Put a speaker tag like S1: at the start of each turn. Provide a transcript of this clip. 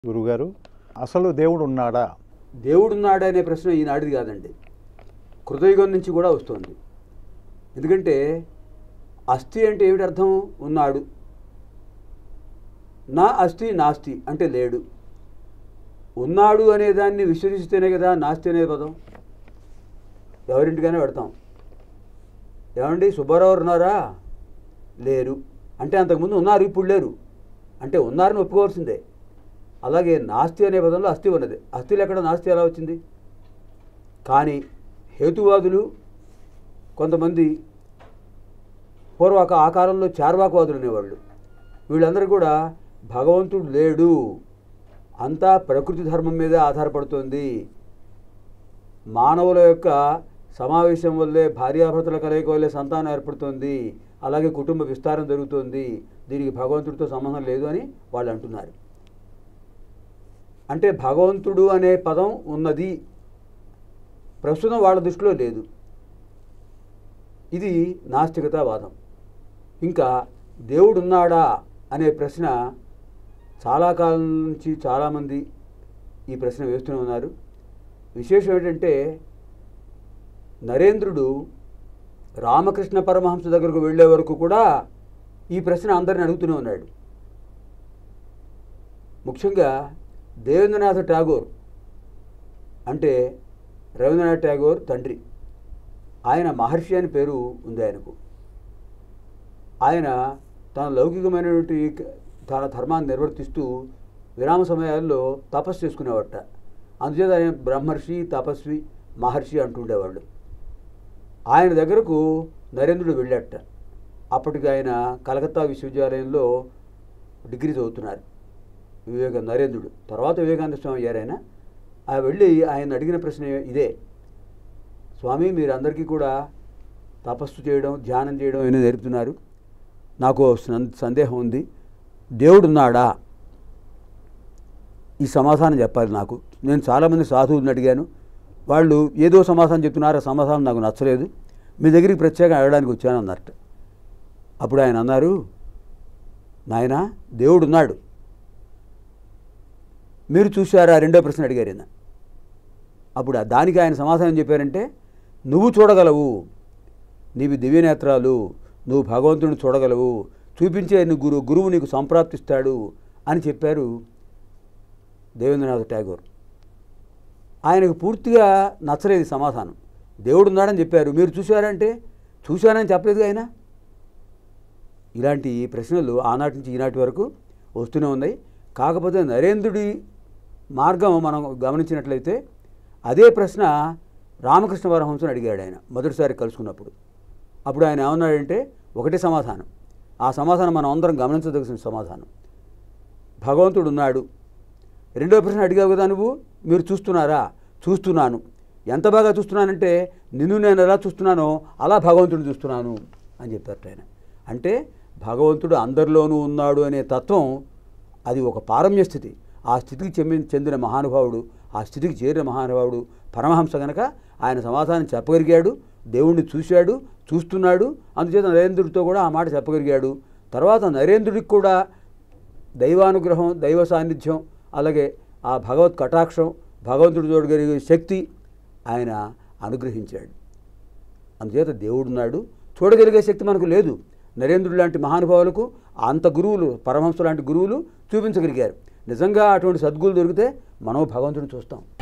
S1: గురుగారు అసలు దేవుడు ఉన్నాడా
S2: దేవుడున్నాడా అనే ప్రశ్న ఈనాటిది కాదండి కృతయుగం నుంచి కూడా వస్తుంది ఎందుకంటే అస్థి అంటే ఏమిటి అర్థం ఉన్నాడు నా అస్థి నాస్తి అంటే లేడు ఉన్నాడు అనే దాన్ని విశ్వసిస్తేనే కదా నాస్తి అనే పదం ఎవరింటికైనా పెడతాం ఏమండి సుబ్బారావు ఉన్నారా లేరు అంటే అంతకుముందు ఉన్నారు ఇప్పుడు లేరు అంటే ఉన్నారని ఒప్పుకోవాల్సిందే అలాగే నాస్తి అనే పదంలో అస్థి ఉన్నది అస్థిలో ఎక్కడ నాస్తి ఎలా వచ్చింది కానీ హేతువాదులు కొంతమంది పూర్వక ఆ కాలంలో చార్వాకవాదులు అనేవాళ్ళు వీళ్ళందరూ కూడా భగవంతుడు లేడు అంతా ప్రకృతి ధర్మం మీదే ఆధారపడుతుంది మానవుల యొక్క సమావేశం వల్లే భార్యాభర్తల కలయిక వల్లే సంతానం ఏర్పడుతుంది అలాగే కుటుంబ విస్తారం జరుగుతుంది దీనికి భగవంతుడితో సంబంధం లేదు అని వాళ్ళు అంటున్నారు అంటే భగవంతుడు అనే పదం ఉన్నది ప్రస్తుతం వాళ్ళ దృష్టిలో లేదు ఇది నాస్తికతావాదం ఇంకా దేవుడు ఉన్నాడా అనే ప్రశ్న చాలా కాలం నుంచి చాలామంది ఈ ప్రశ్న వేస్తూనే ఉన్నారు విశేషం ఏంటంటే నరేంద్రుడు రామకృష్ణ పరమహంస దగ్గరకు వెళ్ళే వరకు కూడా ఈ ప్రశ్న అందరిని అడుగుతూనే ఉన్నాడు ముఖ్యంగా దేవేంద్రనాథ్ ఠాగూర్ అంటే రవీంద్రనాథ్ ఠాగూర్ తండ్రి ఆయన మహర్షి అని పేరు ఉంది ఆయనకు ఆయన తన లౌకికమైనటువంటి తన ధర్మాన్ని నిర్వర్తిస్తూ విరామ సమయాల్లో తపస్సు చేసుకునేవాట అందుచేత ఆయన బ్రహ్మర్షి తపస్వి మహర్షి అంటుండేవాళ్ళు ఆయన దగ్గరకు నరేంద్రుడు వెళ్ళాట అప్పటికి ఆయన కలకత్తా విశ్వవిద్యాలయంలో డిగ్రీ చదువుతున్నారు వివేక నరేంద్రుడు తర్వాత వివేకానంద స్వామి అయ్యారు ఆయన ఆ వెళ్ళి ఆయన అడిగిన ప్రశ్న ఇదే స్వామి మీరందరికీ కూడా తపస్సు చేయడం ధ్యానం చేయడం ఏమో నేర్పుతున్నారు నాకు సం- సందేహం ఉంది దేవుడు ఉన్నాడా ఈ సమాధానం చెప్పాలి నాకు నేను చాలామంది సాధువులను అడిగాను వాళ్ళు ఏదో సమాధానం చెప్తున్నారు ఆ సమాధానం నాకు నచ్చలేదు మీ దగ్గరికి ప్రత్యేకంగా అడగడానికి వచ్చాను అన్నట్ట అప్పుడు ఆయన అన్నారు నాయనా దేవుడు ఉన్నాడు మీరు చూశారా రెండో ప్రశ్న అడిగారు ఈయన అప్పుడు ఆ దానికి ఆయన సమాధానం చెప్పారంటే నువ్వు చూడగలవు నీవి దివ్యనేత్రాలు నువ్వు భగవంతుడిని చూడగలవు చూపించే నీ గురు గురువు నీకు సంప్రాప్తిస్తాడు అని చెప్పారు దేవేంద్రనాథ్ ఠాగూర్ ఆయనకు పూర్తిగా నచ్చలేదు ఈ సమాధానం దేవుడు ఉన్నాడని చెప్పారు మీరు చూశారంటే చూశానని చెప్పలేదు ఆయన ఇలాంటి ప్రశ్నలు ఆనాటి నుంచి ఈనాటి వరకు వస్తూనే ఉన్నాయి కాకపోతే నరేంద్రుడి మార్గం మనం గమనించినట్లయితే అదే ప్రశ్న రామకృష్ణ పరమహంసను అడిగాడు ఆయన మొదటిసారి కలుసుకున్నప్పుడు అప్పుడు ఆయన ఏమన్నాడంటే ఒకటే సమాధానం ఆ సమాధానం మనం అందరం గమనించదలసిన సమాధానం భగవంతుడు ఉన్నాడు రెండో ప్రశ్న అడిగావు కదా నువ్వు మీరు చూస్తున్నారా చూస్తున్నాను ఎంత బాగా చూస్తున్నానంటే నిన్ను నేను ఎలా చూస్తున్నానో అలా భగవంతుడిని చూస్తున్నాను అని చెప్పారు ఆయన అంటే భగవంతుడు అందరిలోనూ ఉన్నాడు అనే తత్వం అది ఒక పారమ్య స్థితి ఆ స్థితికి చెంది చెందిన మహానుభావుడు ఆ స్థితికి చేరిన మహానుభావుడు పరమహంస గనక ఆయన సమాధానం చెప్పగలిగాడు దేవుణ్ణి చూశాడు చూస్తున్నాడు అందుచేత నరేంద్రుడితో కూడా ఆ మాట చెప్పగలిగాడు తర్వాత నరేంద్రుడికి కూడా దైవానుగ్రహం దైవ సాన్నిధ్యం అలాగే ఆ భగవత్ కటాక్షం భగవంతుడు చూడగలిగే శక్తి ఆయన అనుగ్రహించాడు అందుచేత దేవుడున్నాడు చూడగలిగే శక్తి మనకు లేదు నరేంద్రుడు లాంటి మహానుభావులకు అంత గురువులు పరమహంస లాంటి గురువులు చూపించగలిగారు నిజంగా అటువంటి సద్గురులు దొరికితే మనం భగవంతుడిని చూస్తాం